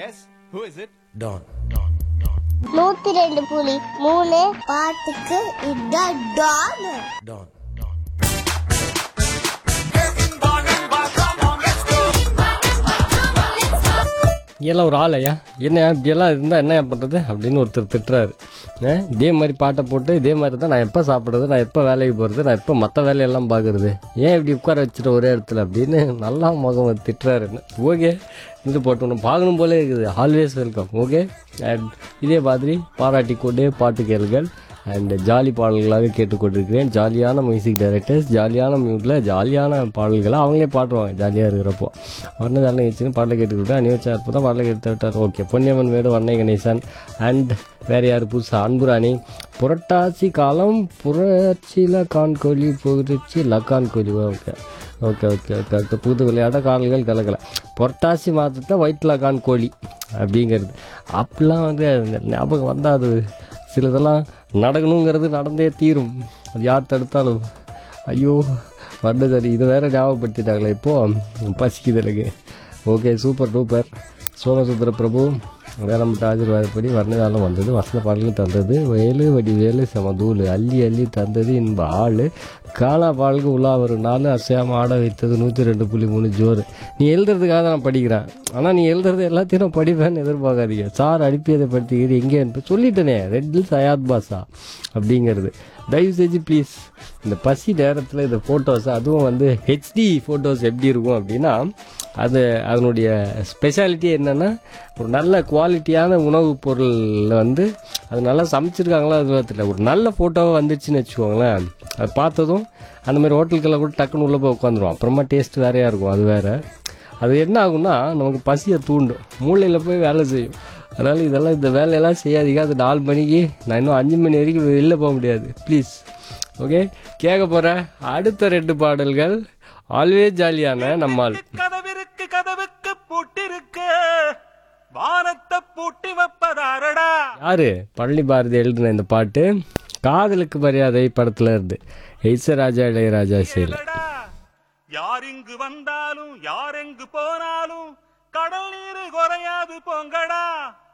S who is it don நூத்தி ரெண்டு புலி மூணு பாட்டுக்கு இதான் டான் டான் எல்லாம் ஒரு ஆளையா என்ன இப்படியெல்லாம் இருந்தால் என்ன பண்ணுறது அப்படின்னு ஒருத்தர் திட்டுறாரு ஆ, இதே மாதிரி பாட்டை போட்டு இதே மாதிரி தான் நான் எப்போ சாப்பிட்றது நான் எப்போ வேலைக்கு போகிறது நான் எப்போ மற்ற வேலையெல்லாம் பார்க்குறது ஏன் இப்படி உட்கார வச்சுட்டு ஒரே இடத்துல அப்படின்னு நல்லா முகம் திட்டுறாரு என்ன ஓகே இது போட்டு ஒன்று பார்க்கணும் போலே இருக்குது ஆல்வேஸ் வெல்கம் ஓகே அண்ட் இதே மாதிரி பாராட்டி கொண்டே பாட்டு கேளுங்கள் அண்ட் ஜாலி பாடல்களாக கேட்டுக்கொண்டிருக்கிறேன் ஜாலியான மியூசிக் டைரக்டர்ஸ் ஜாலியான மியூட்டில் ஜாலியான பாடல்களை அவங்களே பாடுவாங்க ஜாலியாக இருக்கிறப்போ வர்ண ஜாலியாக வச்சுன்னு பாடலை கேட்டுக்கிட்டு அனிவச்சா இருப்போ தான் பாடலை கேட்டு விட்டார் ஓகே பொன்னியம்மன் வேடு வண்ணை கணேசன் அண்ட் வேறு யார் புதுசா அன்புராணி புரட்டாசி காலம் புரட்சியில் கான்கோழி புரட்சி லக்கான் கோழி okay okay okay okay okay புது விளையாட கால்கள் கலக்கலை புரட்டாசி மாதத்தில் வயிற்றுலக்கான் கோழி அப்படிங்கிறது அப்படிலாம் வந்து அந்த ஞாபகம் வந்தால் அது சிலதெல்லாம் நடக்கணுங்கிறது நடந்தே தீரும் அது யார் தடுத்தாலும் ஐயோ வந்தது இது வேற ஞாபகப்படுத்திட்டாங்களே இப்போ பசிக்குது எனக்கு okay super duper Somasundara Prabhu வேலம்பட்ட ஆசீர்வாதப்படி வர்ணகாலம் வந்தது வசந்த பாடல்கள் தந்தது வேலு வடி வேலு செமதூள் அள்ளி அள்ளி தந்தது இன்ப ஆள் காணா பாடலுக்கு உள்ளா ஒரு நாள் அசையாம ஆட வைத்தது நூற்றி ரெண்டு புள்ளி மூணு ஜோறு நீ எழுதுறதுக்காக தான் நான் படிக்கிறேன் ஆனால் நீ எழுதுறது எல்லாத்தையும் நான் படிப்பேன்னு எதிர்பார்க்காதீங்க சார் அனுப்பியதை படுத்திக்கிட்டு எங்கே அனுப்பி சொல்லிட்டேனே ரெட்டில் சயாத் பாஷா அப்படிங்கிறது தயவு செஞ்சு ப்ளீஸ் இந்த பசி நேரத்தில் இந்த ஃபோட்டோஸ் அதுவும் வந்து ஹெச்டி ஃபோட்டோஸ் எப்படி இருக்கும் அப்படின்னா அது அதனுடைய ஸ்பெஷாலிட்டி என்னென்னா ஒரு நல்ல குவாலிட்டியான உணவுப் பொருளில் வந்து அது நல்லா சமைச்சிருக்காங்களா அது தெரியல ஒரு நல்ல ஃபோட்டோவாக வந்துச்சுன்னு வச்சுக்கோங்களேன் அது பார்த்ததும் அந்த மாதிரி ஹோட்டலுக்கெல்லாம் கூட டக்குன்னு உள்ளே போய் உட்காந்துரும் அப்புறமா டேஸ்ட் வேறையாக இருக்கும் அது வேறு அது என்ன ஆகும்னா நமக்கு பசியை தூண்டும் மூளையில் போய் வேலை செய்யும் அதனால் இதெல்லாம் இந்த வேலையெல்லாம் செய்யாதீங்க அது நாலு மணிக்கு நான் இன்னும் அஞ்சு மணி வரைக்கும் வெளில போக முடியாது ப்ளீஸ் ஓகே கேட்க போகிற அடுத்த ரெண்டு பாடல்கள் ஆல்வேஸ் ஜாலியான நம்மால் கதவிருக்கு கதவுக்கு பூட்டிருக்கு வானத்தை பூட்டி வைப்பதாரடா யாரு பழனி பாரதி எழுதின இந்த பாட்டு காதலுக்கு மரியாதை படத்துல இருந்து ராஜா இளையராஜா இசையில் இல்லடா. யார் இங்கு வந்தாலும் யார் எங்கு போனாலும் கடல் நீர் குறையாது போங்கடா